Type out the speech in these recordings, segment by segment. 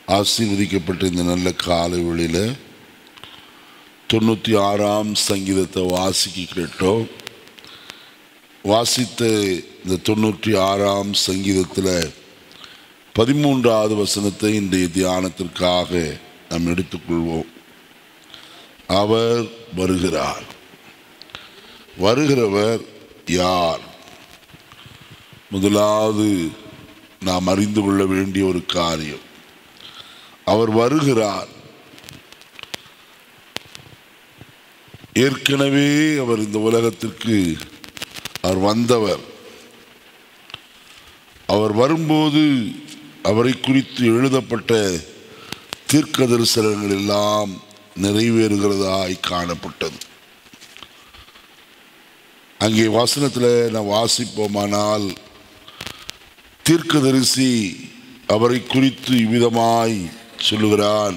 ஆசீர்வதிக்கப்பட்ட இந்த நல்ல காலை வேளையில் தொண்ணூற்றி ஆறாம் சங்கீதத்தை வாசிக்க கேட்டோம் வாசித்த இந்த தொண்ணூற்றி ஆறாம் சங்கீதத்தில் பதிமூன்றாவது வசனத்தை இன்றைய தியானத்திற்காக நாம் எடுத்துக்கொள்வோம் அவர் வருகிறார் வருகிறவர் யார் முதலாவது நாம் அறிந்து கொள்ள வேண்டிய ஒரு காரியம் அவர் வருகிறார் ஏற்கனவே அவர் இந்த உலகத்திற்கு அவர் வந்தவர் அவர் வரும்போது அவரை குறித்து எழுதப்பட்ட தீர்க்க தரிசனங்கள் எல்லாம் நிறைவேறுகிறதாய் காணப்பட்டது அங்கே வசனத்தில் நான் வாசிப்போமானால் தீர்க்கதரிசி அவரை குறித்து இவ்விதமாய் சொல்லுகிறான்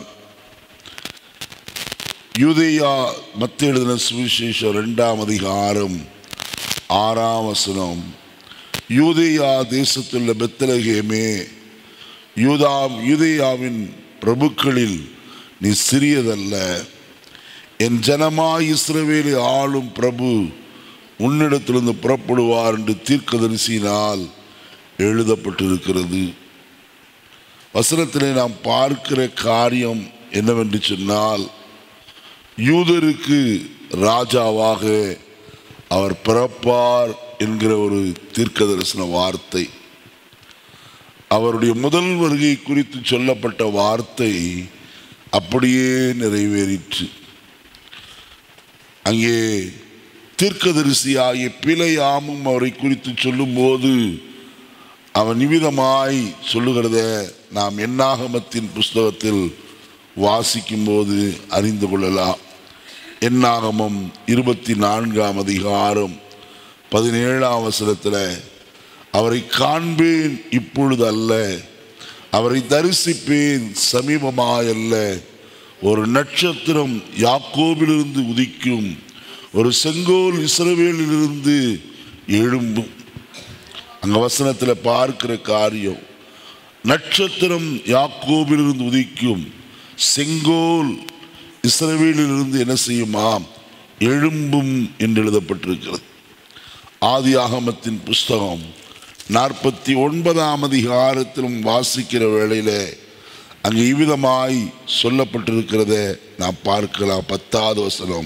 யூதேயா மத்திய எழுதின சுவிசேஷம் ரெண்டாம் அதிகாரம் ஆறாம் வசனம் யூதேயா தேசத்துள்ள பெத்தலகேமே யூதா யூதேயாவின் பிரபுக்களில் நீ சிறியதல்ல என் ஜனமாய் இஸ்ரவேலை ஆளும் பிரபு உன்னிடத்திலிருந்து புறப்படுவார் என்று தீர்க்கதரிசியினால் எழுதப்பட்டிருக்கிறது வசனத்திலே நாம் பார்க்கிற காரியம் என்னவென்று சொன்னால் யூதருக்கு ராஜாவாக அவர் பிறப்பார் என்கிற ஒரு தீர்க்க தரிசன வார்த்தை அவருடைய முதல் வருகை குறித்து சொல்லப்பட்ட வார்த்தை அப்படியே நிறைவேறிற்று அங்கே தீர்க்கதரிசியாகிய பிழையாமும் அவரை குறித்து சொல்லும்போது அவன் நிமிதமாய் சொல்லுகிறத நாம் எண்ணாகமத்தின் புஸ்தகத்தில் வாசிக்கும்போது அறிந்து கொள்ளலாம் எண்ணாகமம் இருபத்தி நான்காம் அதிகாரம் பதினேழாம் வசனத்தில் அவரை காண்பேன் இப்பொழுது அல்ல அவரை தரிசிப்பேன் சமீபமாயல்ல ஒரு நட்சத்திரம் யாக்கோபிலிருந்து உதிக்கும் ஒரு செங்கோல் இஸ்ரவேலிலிருந்து எழும்பும் அங்க வசனத்தில் பார்க்கிற காரியம் நட்சத்திரம் யாக்கோபிலிருந்து உதிக்கும் செங்கோல் இஸ்ரவேலிலிருந்து என்ன செய்யுமாம் எழும்பும் என்று எழுதப்பட்டிருக்கிறது ஆதி ஆகமத்தின் புஸ்தகம் நாற்பத்தி ஒன்பதாம் அதிகாரத்திலும் வாசிக்கிற வேளையில அங்கு இவ்விதமாய் சொல்லப்பட்டிருக்கிறத நாம் பார்க்கலாம் பத்தாவது வசனம்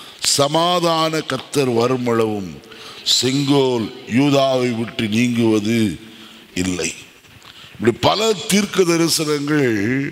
சமாதான கத்தர் வருமளவும் செங்கோல் யூதாவை விட்டு நீங்குவது இல்லை இப்படி பல தீர்க்க தரிசனங்கள்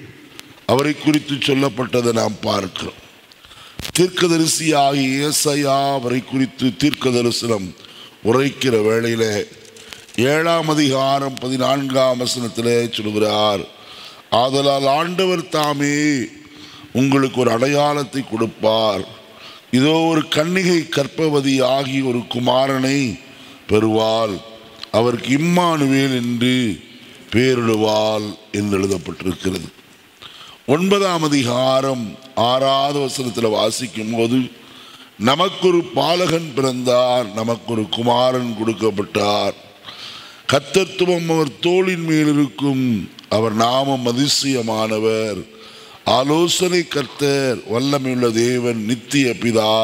அவரை குறித்து சொல்லப்பட்டதை நாம் பார்க்கிறோம் தீர்க்கதரிசியாகி ஏசையா அவரை குறித்து தீர்க்க தரிசனம் உரைக்கிற வேளையில ஏழாம் அதிகாரம் பதினான்காம் வசனத்திலே சொல்கிறார் ஆதலால் ஆண்டவர் தாமே உங்களுக்கு ஒரு அடையாளத்தை கொடுப்பார் இதோ ஒரு கன்னிகை கற்பவதி ஆகி ஒரு குமாரனை பெறுவாள் அவருக்கு இம்மானுவேல் என்று பேரிடுவாள் என்று எழுதப்பட்டிருக்கிறது ஒன்பதாம் அதிகாரம் ஆறாவது வசனத்தில் வாசிக்கும் போது நமக்கொரு பாலகன் பிறந்தார் நமக்கொரு குமாரன் கொடுக்கப்பட்டார் கத்தத்துவம் அவர் தோளின் மேல் இருக்கும் அவர் நாமம் அதிசயமானவர் ஆலோசனை கர்த்தர் வல்லமையுள்ள தேவன் நித்திய பிதா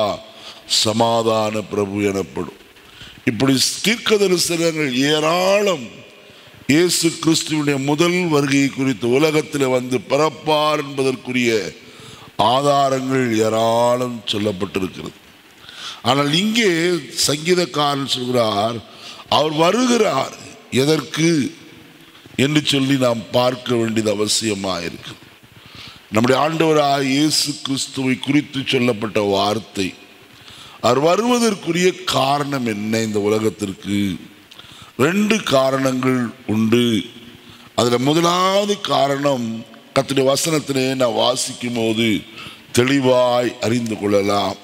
சமாதான பிரபு எனப்படும் இப்படி தீர்க்க தரிசனங்கள் ஏராளம் இயேசு கிறிஸ்துவனுடைய முதல் வருகை குறித்து உலகத்தில் வந்து பிறப்பார் என்பதற்குரிய ஆதாரங்கள் ஏராளம் சொல்லப்பட்டிருக்கிறது ஆனால் இங்கே சங்கீதக்காரன் சொல்கிறார் அவர் வருகிறார் எதற்கு என்று சொல்லி நாம் பார்க்க வேண்டியது அவசியமாக இருக்கு நம்முடைய ஆண்டவராக இயேசு கிறிஸ்துவை குறித்து சொல்லப்பட்ட வார்த்தை அவர் வருவதற்குரிய காரணம் என்ன இந்த உலகத்திற்கு ரெண்டு காரணங்கள் உண்டு அதில் முதலாவது காரணம் கத்துடைய வசனத்திலே நான் வாசிக்கும் போது தெளிவாய் அறிந்து கொள்ளலாம்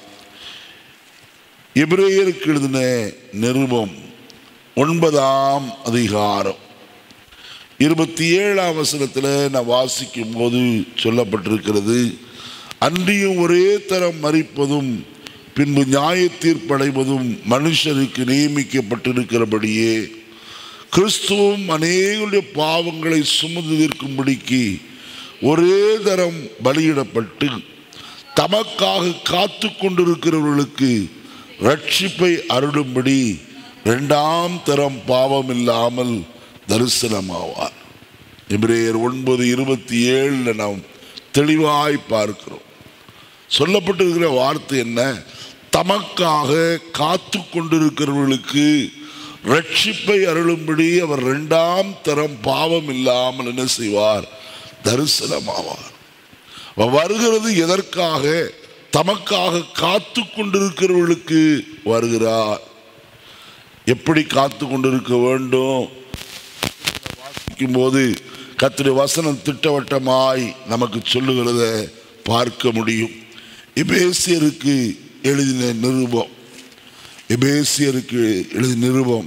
எபிரேயருக்கு எழுதின நிருபம் ஒன்பதாம் அதிகாரம் இருபத்தி ஏழாம் வசனத்தில் நான் வாசிக்கும் போது சொல்லப்பட்டிருக்கிறது அன்றியும் ஒரே தரம் மறிப்பதும் பின்பு நியாய தீர்ப்படைவதும் மனுஷருக்கு நியமிக்கப்பட்டிருக்கிறபடியே கிறிஸ்துவும் அநேகருடைய பாவங்களை சுமந்து தீர்க்கும்படிக்கு ஒரே தரம் பலியிடப்பட்டு தமக்காக காத்து கொண்டிருக்கிறவர்களுக்கு ரட்சிப்பை அருளும்படி இரண்டாம் தரம் பாவம் இல்லாமல் தரிசனமாவார் எபிரேயர் ஒன்பது இருபத்தி ஏழுல நாம் தெளிவாய் பார்க்கிறோம் சொல்லப்பட்டிருக்கிற வார்த்தை என்ன தமக்காக காத்து கொண்டிருக்கிறவர்களுக்கு ரட்சிப்பை அருளும்படி அவர் இரண்டாம் தரம் பாவம் இல்லாமல் என்ன செய்வார் தரிசனமாவார் அவர் வருகிறது எதற்காக தமக்காக காத்து கொண்டிருக்கிறவர்களுக்கு வருகிறார் எப்படி காத்து கொண்டிருக்க வேண்டும் வாசிக்கும் போது கத்திரி வசனம் திட்டவட்டமாய் நமக்கு சொல்லுகிறத பார்க்க முடியும் எபேசியருக்கு எழுதின நிருபம் எபேசியருக்கு எழுதின நிருபம்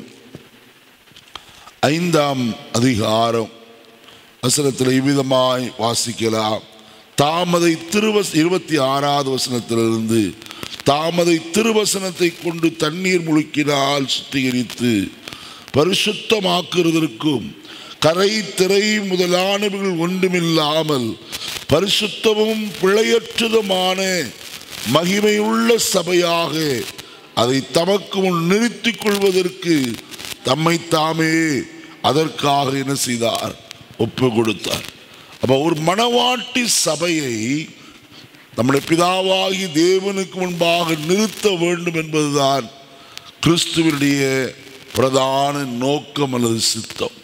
ஐந்தாம் அதிகாரம் வசனத்தில் இவ்விதமாய் வாசிக்கலாம் தாமதை திருவஸ் இருபத்தி ஆறாவது வசனத்திலிருந்து தாமதை திருவசனத்தை கொண்டு தண்ணீர் முழுக்கினால் சுத்திகரித்து பரிசுத்தமாக்குறதற்கும் கரை திரை முதலானவர்கள் ஒன்றுமில்லாமல் பரிசுத்தமும் பிழையற்றதுமான மகிமையுள்ள சபையாக அதை தமக்கு முன் நிறுத்திக் கொள்வதற்கு தம்மை தாமே அதற்காக என்ன செய்தார் ஒப்பு கொடுத்தார் அப்ப ஒரு மணவாட்டி சபையை நம்முடைய பிதாவாகி தேவனுக்கு முன்பாக நிறுத்த வேண்டும் என்பதுதான் கிறிஸ்துவனுடைய பிரதான நோக்கம் அல்லது சித்தம்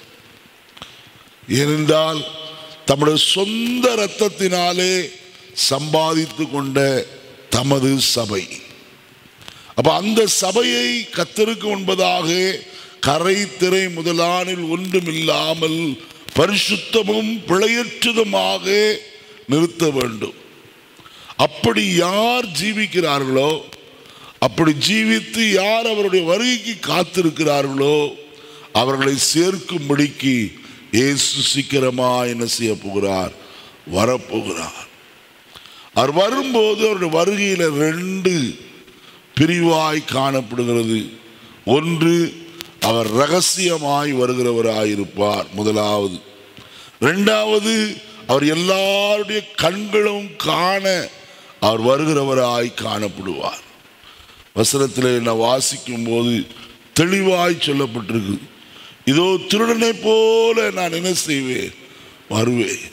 ஏனென்றால் தம்முடைய சொந்த இரத்தத்தினாலே சம்பாதித்து கொண்ட தமது சபை அப்ப அந்த சபையை கத்தருக்கு முன்பதாக கரை திரை முதலானில் ஒன்றுமில்லாமல் பரிசுத்தமும் பிழையற்றதுமாக நிறுத்த வேண்டும் அப்படி யார் ஜீவிக்கிறார்களோ அப்படி ஜீவித்து யார் அவருடைய வருகைக்கு காத்திருக்கிறார்களோ அவர்களை சேர்க்கும்படிக்கு இயேசு சீக்கிரமா என்ன செய்ய போகிறார் வரப்போகிறார் அவர் வரும்போது அவருடைய வருகையில் ரெண்டு பிரிவாய் காணப்படுகிறது ஒன்று அவர் ரகசியமாய் வருகிறவராயிருப்பார் முதலாவது இரண்டாவது அவர் எல்லாருடைய கண்களும் காண அவர் வருகிறவராய் காணப்படுவார் வசனத்தில் நான் வாசிக்கும் போது தெளிவாய் சொல்லப்பட்டிருக்கு இதோ திருடனை போல நான் என்ன செய்வேன் வருவேன்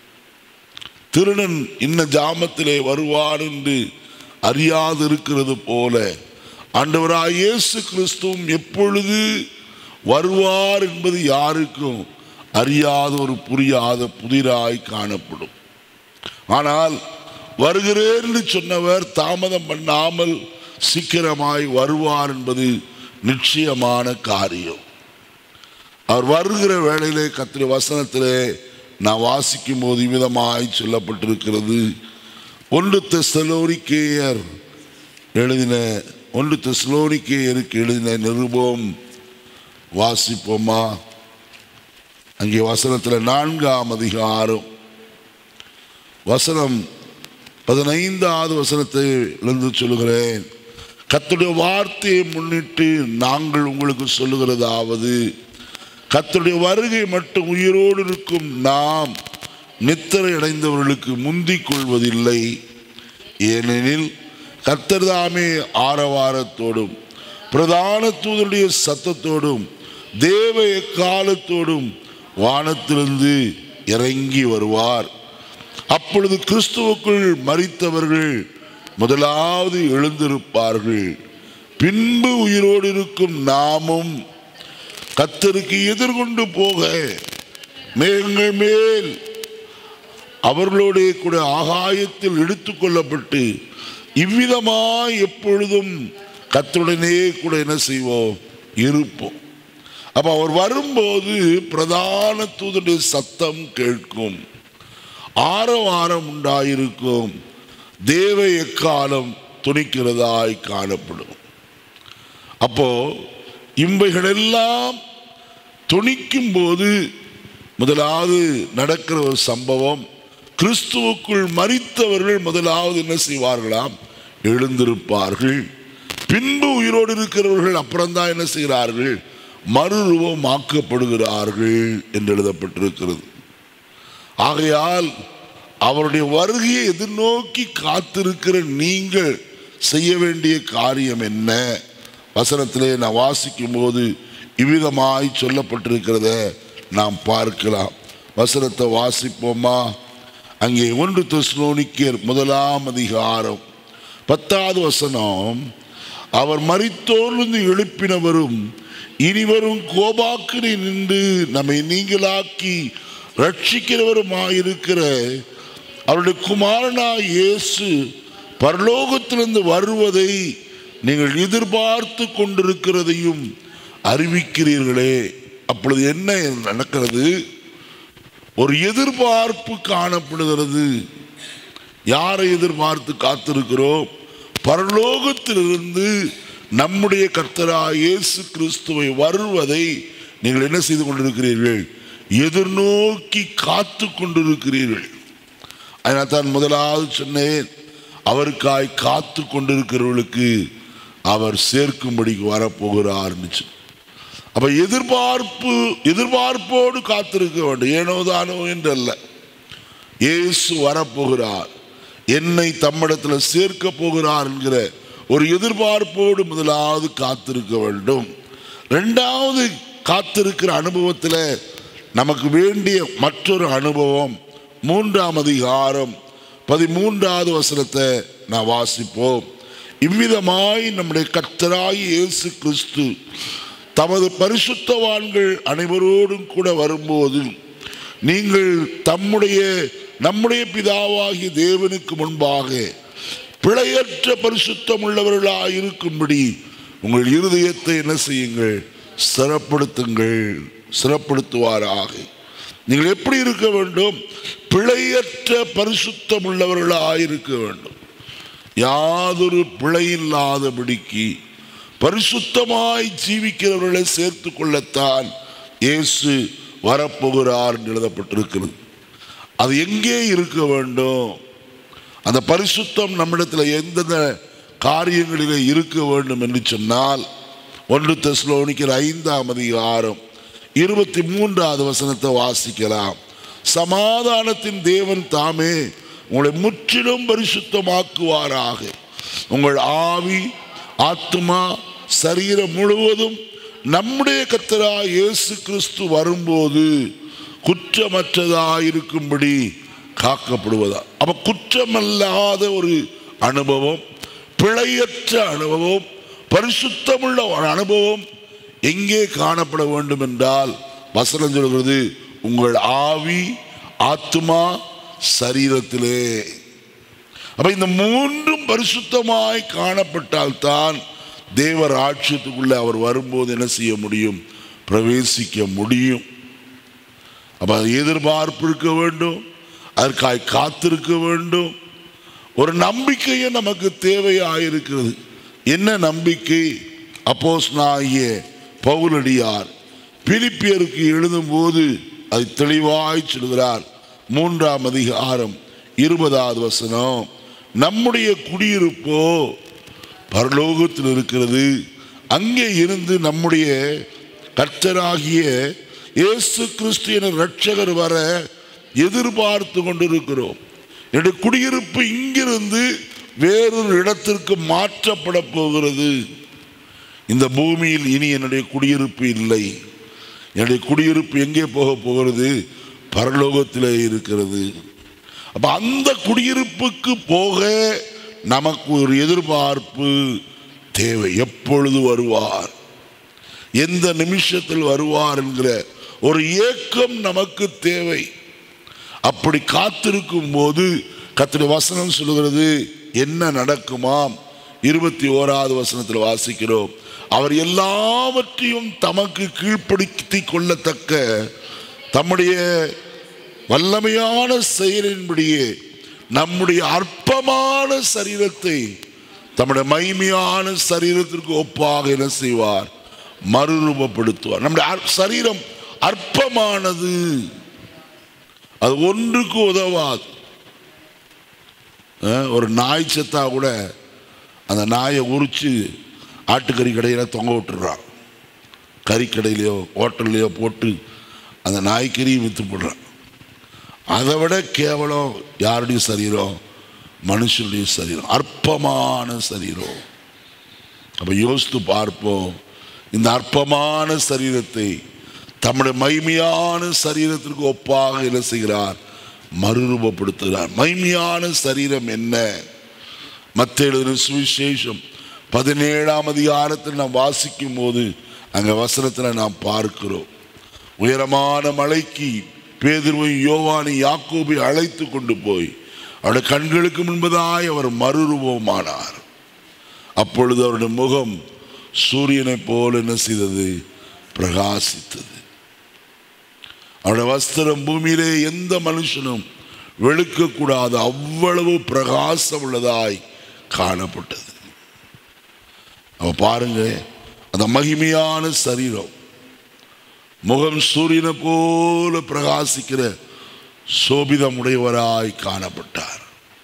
திருடன் இன்ன ஜாமத்திலே வருவார் என்று அறியாது இருக்கிறது போல ஆண்டவராய் இயேசு கிறிஸ்துவும் எப்பொழுது வருவார் என்பது யாருக்கும் அறியாத ஒரு புரியாத புதிராய் காணப்படும் ஆனால் வருகிறேன் என்று சொன்னவர் தாமதம் பண்ணாமல் சீக்கிரமாய் வருவார் என்பது நிச்சயமான காரியம் அவர் வருகிற வேளையிலே கத்திரி வசனத்திலே நான் வாசிக்கும் போது விதமாய் சொல்லப்பட்டிருக்கிறது ஒன்று தெசலோனிக்கேயர் எழுதின ஒன்று தெசலோனிக்கேயருக்கு எழுதின நிருபம் வாசிப்போமா அங்கே வசனத்தில் நான்காம் அதிகாரம் வசனம் பதினைந்தாவது வசனத்தை இழந்து சொல்லுகிறேன் கத்துடைய வார்த்தையை முன்னிட்டு நாங்கள் உங்களுக்கு சொல்லுகிறதாவது கத்துடைய வருகை மட்டும் உயிரோடு இருக்கும் நாம் நித்திரை அடைந்தவர்களுக்கு முந்திக் கொள்வதில்லை ஏனெனில் கர்த்தர் தாமே ஆரவாரத்தோடும் பிரதான தூதருடைய சத்தத்தோடும் தேவ எக்காலத்தோடும் வானத்திலிருந்து இறங்கி வருவார் அப்பொழுது கிறிஸ்துவுக்குள் மரித்தவர்கள் முதலாவது எழுந்திருப்பார்கள் பின்பு உயிரோடு இருக்கும் நாமும் கத்தருக்கு எதிர்கொண்டு போக மேகங்கள் மேல் அவர்களோட கூட ஆகாயத்தில் எடுத்துக்கொள்ளப்பட்டு இவ்விதமாய் எப்பொழுதும் கத்துடனே கூட என்ன செய்வோம் இருப்போம் அப்ப அவர் வரும்போது பிரதான தூதனுடைய சத்தம் கேட்கும் ஆரவாரம் உண்டாயிருக்கும் தேவ எக்காலம் துணிக்கிறதாய் காணப்படும் அப்போ இவைகளெல்லாம் துணிக்கும் போது முதலாவது நடக்கிற ஒரு சம்பவம் கிறிஸ்துவுக்குள் மரித்தவர்கள் முதலாவது என்ன செய்வார்களாம் எழுந்திருப்பார்கள் பின்பு உயிரோடு இருக்கிறவர்கள் அப்புறம்தான் என்ன செய்கிறார்கள் மறுரூபமாக்கப்படுகிறார்கள் என்று எழுதப்பட்டிருக்கிறது ஆகையால் அவருடைய வருகையை எதிர்நோக்கி காத்திருக்கிற நீங்கள் செய்ய வேண்டிய காரியம் என்ன வசனத்திலே நான் வாசிக்கும் போது இவ்விதமாய் சொல்லப்பட்டிருக்கிறத நாம் பார்க்கலாம் வசனத்தை வாசிப்போமா அங்கே ஒன்று தெஸ்லோனிக்கர் முதலாம் அதிகாரம் பத்தாவது வசனம் அவர் மரித்தோர்ந்து எழுப்பினவரும் இனிவரும் கோபாக்கினை நின்று நம்மை நீங்களாக்கி ரட்சிக்கிறவருமாயிருக்கிற அவருடைய குமாரனாய் இயேசு பரலோகத்திலிருந்து வருவதை நீங்கள் எதிர்பார்த்து கொண்டிருக்கிறதையும் அறிவிக்கிறீர்களே அப்பொழுது என்ன நடக்கிறது ஒரு எதிர்பார்ப்பு காணப்படுகிறது யாரை எதிர்பார்த்து காத்திருக்கிறோம் பரலோகத்திலிருந்து நம்முடைய கர்த்தரா இயேசு கிறிஸ்துவை வருவதை நீங்கள் என்ன செய்து கொண்டிருக்கிறீர்கள் எதிர்நோக்கி காத்து கொண்டிருக்கிறீர்கள் அதனால் தான் முதலாவது சொன்னேன் அவருக்காய் காத்து கொண்டிருக்கிறவர்களுக்கு அவர் சேர்க்கும்படிக்கு வரப்போகிறார்னு சொல்லி. அப்ப எதிர்பார்ப்பு எதிர்பார்ப்போடு காத்திருக்க வேண்டும் ஏனோ தானோ என்றல்ல இயேசு வரப்போகிறார் என்னை தம்மிடத்தில் சேர்க்க போகிறார் என்கிற ஒரு எதிர்பார்ப்போடு முதலாவது காத்திருக்க வேண்டும் ரெண்டாவது காத்திருக்கிற அனுபவத்தில் நமக்கு வேண்டிய மற்றொரு அனுபவம் மூன்றாம் அதிகாரம் பதிமூன்றாவது வசனத்தை நான் வாசிப்போம் இவ்விதமாய் நம்முடைய கர்த்தராய் இயேசு கிறிஸ்து தமது பரிசுத்தவான்கள் அனைவரோடும் கூட வரும்போது நீங்கள் தம்முடைய நம்முடைய பிதாவாகிய தேவனுக்கு முன்பாக பிழையற்ற பரிசுத்தம் உள்ளவர்களாக இருக்கும்படி உங்கள் இருதயத்தை என்ன செய்யுங்கள் சிறப்படுத்துங்கள் சிறப்படுத்துவாராக நீங்கள் எப்படி இருக்க வேண்டும் பிழையற்ற பரிசுத்தம் உள்ளவர்களாக இருக்க வேண்டும் யாதொரு பிழையில்லாதபடிக்கு பரிசுத்தமாய் ஜீவிக்கிறவர்களை சேர்த்து கொள்ளத்தான் இயேசு வரப்போகிறார் என்று எழுதப்பட்டிருக்கிறது அது எங்கே இருக்க வேண்டும் அந்த பரிசுத்தம் நம்மிடத்தில் எந்தெந்த காரியங்களிலே இருக்க வேண்டும் என்று சொன்னால் ஒன்று தெஸ்லோனிக்கிற ஐந்தாம் அதிகாரம் இருபத்தி மூன்றாவது வசனத்தை வாசிக்கலாம் சமாதானத்தின் தேவன் தாமே உங்களை முற்றிலும் பரிசுத்தமாக்குவாராக உங்கள் ஆவி ஆத்துமா சரீரம் முழுவதும் நம்முடைய கத்தரா இயேசு கிறிஸ்து வரும்போது குற்றமற்றதாயிருக்கும்படி காக்கப்படுவதா அப்ப குற்றமல்லாத ஒரு அனுபவம் பிழையற்ற அனுபவம் பரிசுத்தமுள்ள ஒரு அனுபவம் எங்கே காணப்பட வேண்டும் என்றால் வசனம் சொல்கிறது உங்கள் ஆவி ஆத்துமா சரீரத்திலே அப்ப இந்த மூன்றும் பரிசுத்தமாய் காணப்பட்டால்தான் தேவ ராட்சியத்துக்குள்ள அவர் வரும்போது என்ன செய்ய முடியும் பிரவேசிக்க முடியும் அப்ப அது எதிர்பார்ப்பு இருக்க வேண்டும் அதற்காய் காத்திருக்க வேண்டும் ஒரு நம்பிக்கையும் நமக்கு தேவையாயிருக்கிறது என்ன நம்பிக்கை அப்போஸ் ஆகிய பவுலடியார் பிலிப்பியருக்கு எழுதும்போது அது தெளிவாய் சொல்கிறார் மூன்றாம் அதிகாரம் இருபதாவது வசனம் நம்முடைய குடியிருப்போ பரலோகத்தில் இருக்கிறது அங்கே இருந்து நம்முடைய கர்த்தராகிய இயேசு கிறிஸ்து என ரட்சகர் வர எதிர்பார்த்து கொண்டிருக்கிறோம் என்னுடைய குடியிருப்பு இங்கிருந்து வேறொரு இடத்திற்கு மாற்றப்பட போகிறது இந்த பூமியில் இனி என்னுடைய குடியிருப்பு இல்லை என்னுடைய குடியிருப்பு எங்கே போக போகிறது பரலோகத்திலே இருக்கிறது அப்ப அந்த குடியிருப்புக்கு போக நமக்கு ஒரு எதிர்பார்ப்பு தேவை எப்பொழுது வருவார் எந்த நிமிஷத்தில் வருவார் என்கிற ஒரு ஏக்கம் நமக்கு தேவை அப்படி காத்திருக்கும் போது கத்திர வசனம் சொல்லுகிறது என்ன நடக்குமாம் இருபத்தி ஓராவது வசனத்தில் வாசிக்கிறோம் அவர் எல்லாவற்றையும் தமக்கு கீழ்ப்படுத்தி கொள்ளத்தக்க தம்முடைய வல்லமையான செயலின்படியே நம்முடைய அற்பமான சரீரத்தை தம்முடைய மைமையான சரீரத்திற்கு ஒப்பாக என்ன செய்வார் மறுரூபப்படுத்துவார் நம்முடைய அற்- சரீரம் அற்பமானது அது ஒன்றுக்கு உதவாது அஹ், ஒரு நாய் செத்தா கூட அந்த நாயை உரிச்சு ஆட்டுக்கறி கடையில் தொங்க விட்டுறான் கறிக்கடையிலையோ ஹோட்டல்லையோ போட்டு அந்த நாய்க்கறியும் விற்று போடுறான் அதை விட கேவலம் யாருடைய சரீரம் மனுஷனுடைய சரீரம் அற்பமான சரீரம் அப்ப யோசித்து பார்ப்போம் இந்த அற்பமான சரீரத்தை தம்முடைய மைமையான சரீரத்திற்கு ஒப்பாக என்ன செய்கிறார் மறுரூபப்படுத்துகிறார் மைமையான சரீரம் என்ன மத்திய எழுதின சுவிசேஷம் பதினேழாம் அதிகாரத்தில் நாம் வாசிக்கும் போது அங்க வசனத்தில் நாம் பார்க்கிறோம் உயரமான மலைக்கு பேதுருவை யோவானை யாக்கோபை அழைத்து கொண்டு போய் அவருடைய கண்களுக்கு முன்பதாய் அவர் மறுரூபமானார் அப்பொழுது அவருடைய முகம் சூரியனைப் போல என்ன செய்தது பிரகாசித்தது அவருடைய வஸ்திரம் பூமியிலே எந்த மனுஷனும் வெளுக்கக்கூடாது அவ்வளவு பிரகாசம் உள்ளதாய் காணப்பட்டது அவ பாருங்க அந்த மகிமையான சரீரம் முகம் சூரியனை போல பிரகாசிக்கிற சோபிதம் உடையவராய் காணப்பட்டார்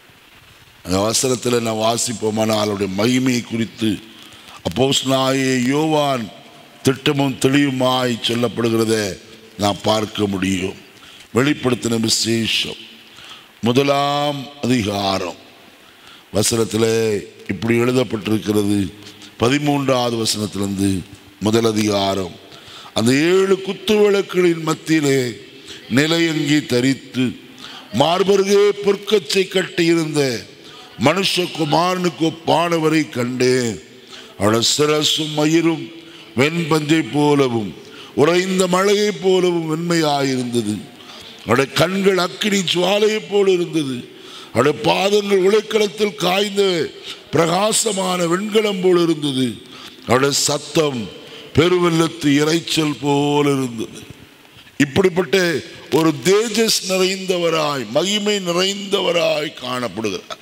அந்த வசனத்தில் நான் வாசிப்போமான அவருடைய மகிமையை குறித்து அப்போஸ் நாயே யோவான் திட்டமும் தெளிவுமாய் சொல்லப்படுகிறத நான் பார்க்க முடியும் வெளிப்படுத்தின விசேஷம் முதலாம் அதிகாரம் வசனத்தில் இப்படி எழுதப்பட்டிருக்கிறது பதிமூன்றாவது வசனத்திலிருந்து முதல் அதிகாரம் அந்த ஏழு குத்து விளக்குகளின் மத்தியிலே நிலையங்கி தரித்து மார்பருகே பொற்கச்சை கட்டியிருந்த மனுஷகுமாரனுக்கு ஒப்பானவரை கண்டேன் அவருடைய சிரசும் மயிரும் வெண்பஞ்சை போலவும் உறைந்த மழையைப் போலவும் வெண்மையாயிருந்தது அவருடைய கண்கள் அக்கினி ஜுவாலையைப் போல இருந்தது அவருடைய பாதங்கள் உழைக்களத்தில் காய்ந்த பிரகாசமான வெண்கலம் போல இருந்தது அவருடைய சத்தம் பெருவெள்ளத்து இறைச்சல் போல இருந்தது இப்படிப்பட்ட ஒரு தேஜஸ் நிறைந்தவராய் மகிமை நிறைந்தவராய் காணப்படுகிறார்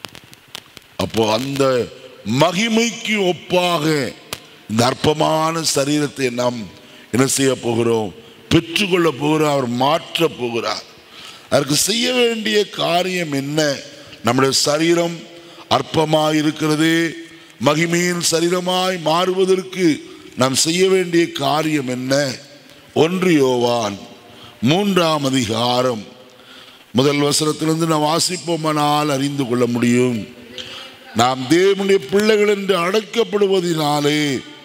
அப்போ அந்த மகிமைக்கு ஒப்பாக இந்த அற்பமான சரீரத்தை நாம் என்ன செய்ய போகிறோம் பெற்றுக்கொள்ள போகிறோம் அவர் மாற்ற போகிறார் அதற்கு செய்ய வேண்டிய காரியம் என்ன நம்முடைய சரீரம் அற்பமாய் இருக்கிறது மகிமையின் சரீரமாய் மாறுவதற்கு நாம் செய்ய வேண்டிய காரியம் என்ன ஒன்று யோவான் மூன்றாம் அதிகாரம் முதல் வசனத்திலிருந்து நாம் வாசிப்போமானால் அறிந்து கொள்ள முடியும் நாம் தேவனுடைய பிள்ளைகள் என்று அழைக்கப்படுவதினாலே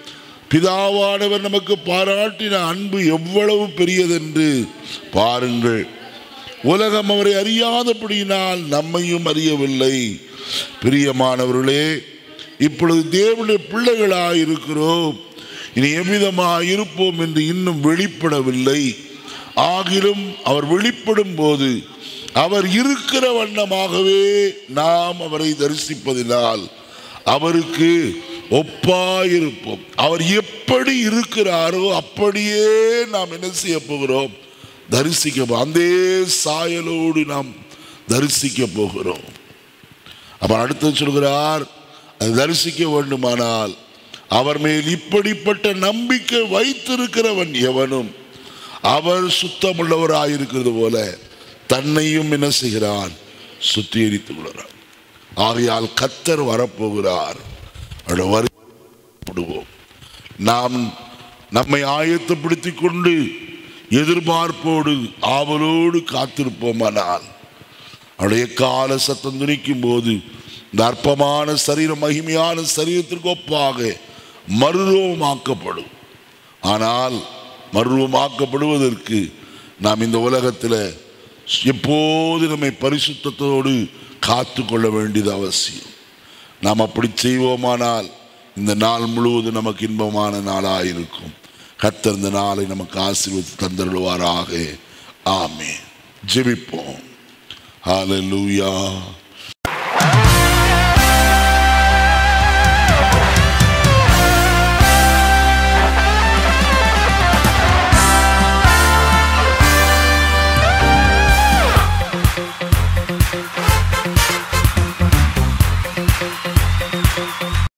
பிதாவானவர் நமக்கு பாராட்டின அன்பு எவ்வளவு பெரியதென்று பாருங்கள் உலகம் அவரை அறியாதபடியினால் நம்மையும் அறியவில்லை பிரியமானவர்களே இப்பொழுது தேவனுடைய பிள்ளைகளாய் இருக்கிறோம் இனி எவ்விதமாய் இருப்போம் என்று இன்னும் வெளிப்படவில்லை ஆகிலும் அவர் வெளிப்படும் போது அவர் இருக்கிற வண்ணமாகவே நாம் அவரை தரிசிப்பதினால் அவருக்கு ஒப்பாயிருப்போம் அவர் எப்படி இருக்கிறாரோ அப்படியே நாம் என்ன செய்ய போகிறோம் தரிசிக்க போ- அந்த சாயலோடு நாம் தரிசிக்க போகிறோம் அப்ப அடுத்து சொல்கிறார் அது தரிசிக்க வேண்டுமானால் அவர் மேல் இப்படிப்பட்ட நம்பிக்கை வைத்திருக்கிறவன் எவனும் அவர் சுத்தமுள்ளவராயிருக்கிறது போல தன்னையும் என்ன செய்கிறான் சுத்திகரித்துக் கொள்கிறார் ஆகையால் கத்தர் வரப்போகிறார் அவருடைய வருவோம் நாம் நம்மை ஆயத்தப்படுத்திக் கொண்டு எதிர்பார்ப்போடு ஆவலோடு காத்திருப்போமானால் அவருடைய கால சத்தம் துணிக்கும் போது இந்த அற்பமான சரீரம் மகிமையான சரீரத்திற்கு ஒப்பாக மறுரூபமாக்கப்படும் ஆனால் மறுரூபமாக்கப்படுவதற்கு நாம் இந்த உலகத்தில் எப்போது நம்மை பரிசுத்தத்தோடு காத்து கொள்ள வேண்டியது அவசியம் நாம் அப்படி செய்வோமானால் இந்த நாள் முழுவதும் நமக்கு இன்பமான நாளாக இருக்கும் கர்த்தர் இந்த நாளை நமக்கு ஆசீர்வதித்து தந்தருள்வாராக ஆமே ஜெபிப்போம் ஹalleluya